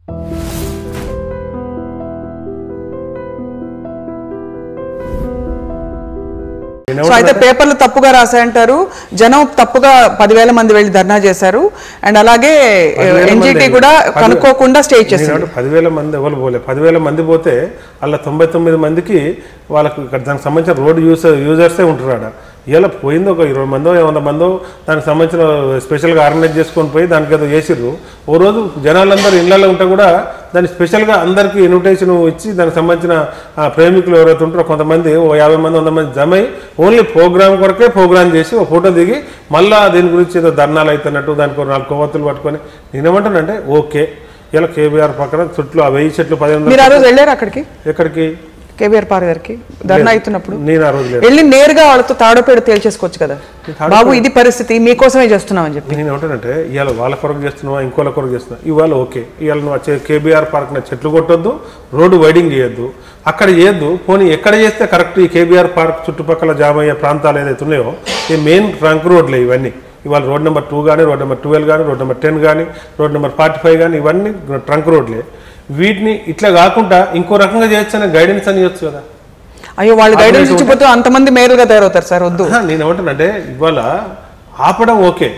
so అయితే పేపర్లు తప్పుగా రాశాయంటారు జనం తప్పుగా పదివేల మంది వెళ్ళి ధర్నా చేశారు అండ్ అలాగే ఎన్జిటి కూడా కనుక్కోకుండా స్టే ఇచ్చేసింది నేను పదివేల మంది ఎవరు పోలే పదివేల మంది పోతే అలా తొంభై తొమ్మిది మందికి వాళ్ళకు ఇక్కడ దానికి సంబంధించిన రోడ్ యూజర్ యూజర్సే ఉంటారు ఆడ ఇలా పోయింది ఒక ఇరవై మందో వంద మందో దానికి సంబంధించిన స్పెషల్గా ఆర్గనైజ్ చేసుకొని పోయి దానికి ఏదో చేసిర్రు ఓ రోజు జనాలందరూ ఇళ్లలో ఉంటే కూడా దాన్ని స్పెషల్గా అందరికీ ఇన్విటేషన్ ఇచ్చి దానికి సంబంధించిన ఆ, ప్రేమికులు ఎవరైతే ఉంటారో కొంతమంది ఓ యాభై మంది వంద మంది జమ అయి ఓన్లీ ప్రోగ్రామ్ కొరకే ప్రోగ్రామ్ చేసి ఒక ఫోటో దిగి మళ్ళా దీని గురించి ఏదో ధర్నాలు అవుతున్నట్టు దానికి ఒక నాలుగు కొవ్వొత్తులు పట్టుకొని నేనేమంటానంటే ఓకే ఇలా కేబీఆర్ పక్కన చుట్టూ ఆ వెయ్యి చెట్లు పదిహేను మీరు ఆ రోజు వెళ్ళారు అక్కడికి ఎక్కడికి కేబీఆర్ పార్క్ గారికి ధర్నా అవుతున్నప్పుడు నేను ఆ రోజు లేదు వెళ్ళి నేరుగా వాళ్ళతో తాడోపేడు తేల్చేసుకోవచ్చు కదా బాబు ఇది పరిస్థితి మీకోసమే చేస్తున్నామని చెప్పి నేను ఏమంటానంటే ఇవాళ వాళ్ళ కొరకు చేస్తున్నావా ఇంకోళ్ళ కొరకు చేస్తున్నావా ఇవాళ ఓకే ఇవాళ నువ్వు వచ్చే కేబీఆర్ పార్క్ నా చెట్లు కొట్టొద్దు రోడ్డు వైడింగ్ చేయొద్దు అక్కడ చేయొద్దు పోనీ ఎక్కడ చేస్తే కరెక్ట్ ఈ కేబీఆర్ పార్క్ చుట్టుపక్కల జామ్ అయ్యే ప్రాంతాలు ఏదైతే ఉన్నాయో ఈ మెయిన్ ట్రంక్ రోడ్లే ఇవన్నీ ఇవాళ రోడ్ నెంబర్ టూ కానీ రోడ్ నెంబర్ ట్వెల్వ్ కానీ రోడ్ నెంబర్ టెన్ కానీ రోడ్ నెంబర్ ఫార్టీ ఫైవ్ కానీ ఇవన్నీ ట్రంక్ రోడ్లే వీటిని ఇట్లా కాకుండా ఇంకో రకంగా చేయొచ్చు అనే గైడెన్స్ అని ఇవ్వచ్చు కదా అయ్యో వాళ్ళు గైడెన్స్ ఇచ్చిపోతే అంతమంది మేలుగా తయారవుతారు సార్ వద్దు ఆహా, నేను ఏమంటానంటే ఇవాళ ఆపడం ఓకే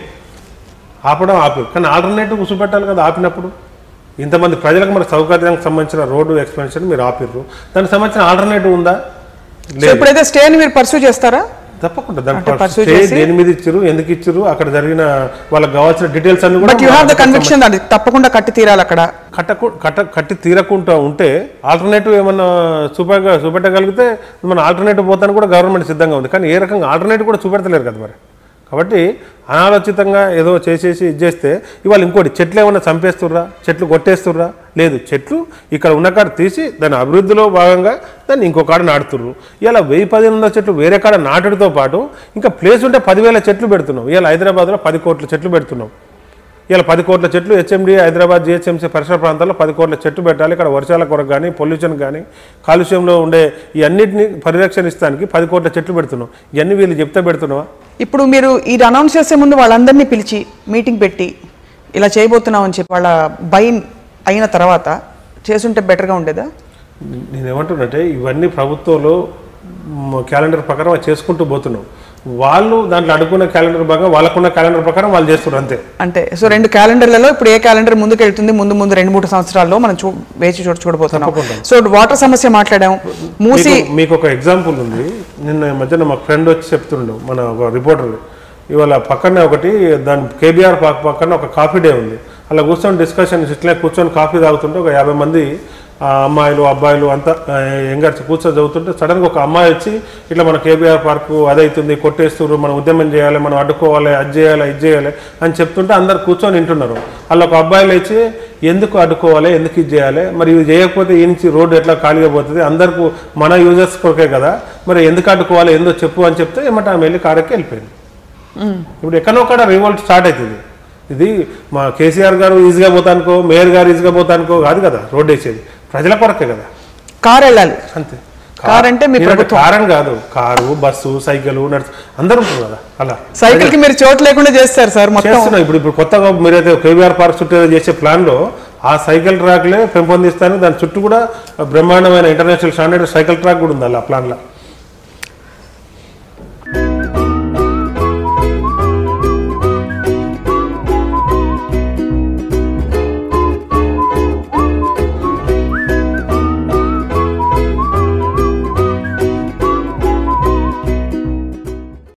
ఆపడం ఆపి కానీ ఆల్టర్నేటివ్ కూర్చోబెట్టాలి కదా ఆపినప్పుడు ఇంతమంది ప్రజలకు మరి సౌకర్యానికి సంబంధించిన రోడ్డు ఎక్స్పెన్షన్ మీరు ఆపిర్రు దానికి సంబంధించిన ఆల్టర్నేటివ్ ఉందా సో ఇప్పుడైతే స్టేని మీరు పర్సూ చేస్తారా తప్పకుండా దాని అంటే pursue స్టే చేసి- దేని మీద ఇచ్చారు ఎందుకు ఇచ్చారు అక్కడ జరిగిన వాళ్ళకి కావాల్సిన డీటెయిల్స్ అన్ని కూడా but you have the conviction అది తప్పకుండా కట్టి తీరాలి అక్కడ కట్టకు కట్ట కట్టి తీరకుండా ఉంటే ఆల్టర్నేటివ్ ఏమన్నా చూప చూపెట్టగలిగితే మన ఆల్టర్నేటివ్ పోతానికి కూడా గవర్నమెంట్ సిద్ధంగా ఉంది కానీ ఏ రకంగా ఆల్టర్నేటివ్ కూడా చూపెడతలేరు కదా మరి కాబట్టి అనాలోచితంగా ఏదో చేసేసి ఇది చేస్తే ఇవాళ ఇంకోటి చెట్లు ఏమన్నా చంపేస్తుర్రా చెట్లు కొట్టేస్తుర్రా లేదు చెట్లు ఇక్కడ ఉన్న కాడ తీసి దాని అభివృద్ధిలో భాగంగా దాన్ని ఇంకో కాడ నాటుతుర్రు ఇలా వెయ్యి పదిహేను వందల చెట్లు వేరే కాడ నాటుడితో పాటు ఇంకా ప్లేస్ ఉంటే పదివేల చెట్లు పెడుతున్నాం ఇలా హైదరాబాద్లో పది కోట్ల చెట్లు పెడుతున్నాం ఇలా పది కోట్ల చెట్లు హెచ్ఎండి హైదరాబాద్ జిహెచ్ఎంసీ పరిసర ప్రాంతాల్లో పది కోట్ల చెట్లు పెట్టాలి ఇక్కడ వర్షాల కొరకు కానీ పొల్యూషన్ కానీ కాలుష్యంలో ఉండే ఈ అన్నిటిని పరిరక్షణిస్తానికి పది కోట్ల చెట్లు పెడుతున్నాం ఇవన్నీ వీళ్ళు చెప్తే పెడుతున్నావా ఇప్పుడు మీరు ఇది అనౌన్స్ చేసే ముందు వాళ్ళందరినీ పిలిచి మీటింగ్ పెట్టి ఇలా చేయబోతున్నాం అని చెప్పి వాళ్ళ బైన్ అయిన తర్వాత చేసుంటే బెటర్గా ఉండేదా నేను ఏమంటున్నట్టే ఇవన్నీ ప్రభుత్వంలో మ, క్యాలెండర్ ప్రకారం అది చేసుకుంటూ పోతున్నాం వాళ్ళు దాంట్లో అడుగున్న క్యాలెండర్ భాగంగా వాళ్ళకున్న క్యాలెండర్ ప్రకారం వాళ్ళు చేస్తున్నారు అంతే అంటే సో రెండు క్యాలెండర్లలో ఇప్పుడు ఏ క్యాలెండర్ ముందుకు వెళ్తుంది ముందు ముందు రెండు మూడు సంవత్సరాల్లో మనం చూ వేచి చూడ చూడబోతున్నాం సో వాటర్ సమస్య మాట్లాడాం మూసి మీకు- మీకు ఒక ఎగ్జాంపుల్ ఉంది నిన్న ఈ మధ్యన మా ఫ్రెండ్ వచ్చి చెప్తుండు మన ఒక రిపోర్టర్ ఇవాళ పక్కనే ఒకటి దాని కేబీఆర్ పార్క్ పక్కన ఒక కాఫీ డే ఉంది అలా కూర్చొని డిస్కషన్ ఇట్లా కూర్చొని కాఫీ తాగుతుంటే ఒక యాభై మంది ఆ, అమ్మాయిలు అబ్బాయిలు అంతా ఎంగర్చి కూర్చొని చదువుతుంటే సడన్గా ఒక అమ్మాయి వచ్చి ఇట్లా మన కేబీఆర్ పార్కు అదైతుంది కొట్టేస్తున్నారు మనం ఉద్యమం చేయాలి మనం అడ్డుకోవాలి అది చేయాలి ఇది చేయాలి అని చెప్తుంటే అందరు కూర్చొని వింటున్నారు అలా ఒక అబ్బాయిలు వచ్చి ఎందుకు అడ్డుకోవాలి ఎందుకు ఇది చేయాలి మరి ఇది చేయకపోతే ఈ నుంచి రోడ్డు ఎట్లా ఖాళీగా పోతుంది అందరికి మన యూజర్స్ కొరకే కదా మరి ఎందుకు అడ్డుకోవాలి ఎందుకు చెప్పు అని చెప్తే ఏమంటే ఆమె వెళ్ళి కారెక్కి వెళ్ళిపోయింది ఇప్పుడు ఎక్కడో కాడ రివోల్ట్ స్టార్ట్ అవుతుంది ఇది మా కేసీఆర్ గారు ఈజీగా పోతానుకో మేయర్ గారు ఈజీగా పోతానుకో కాదు కదా రోడ్డు వేసేది ప్రజల కొరకే కదా కార్ వెళ్ళాలి అంతే కార్ అంటే మీ నేను ప్రభుత్వం కార్ అని కాదు కారు బస్సు సైకిల్ నడుచు అందరూ ఉంటారు కదా అలా సైకిల్ కి మీరు చోటు లేకుండా చేస్తారు సార్ మొత్తం చేస్తున్నాం ఇప్పుడు ఇప్పుడు కొత్తగా మీరైతే కేవీఆర్ పార్క్ చుట్టూ ఏదో చేసే ప్లాన్లో ఆ సైకిల్ ట్రాక్లే పెంపొందిస్తాను దాని చుట్టూ కూడా బ్రహ్మాండమైన ఇంటర్నేషనల్ స్టాండర్డ్ సైకిల్ ట్రాక్ కూడా ఉంది అలా ప్లాన్లో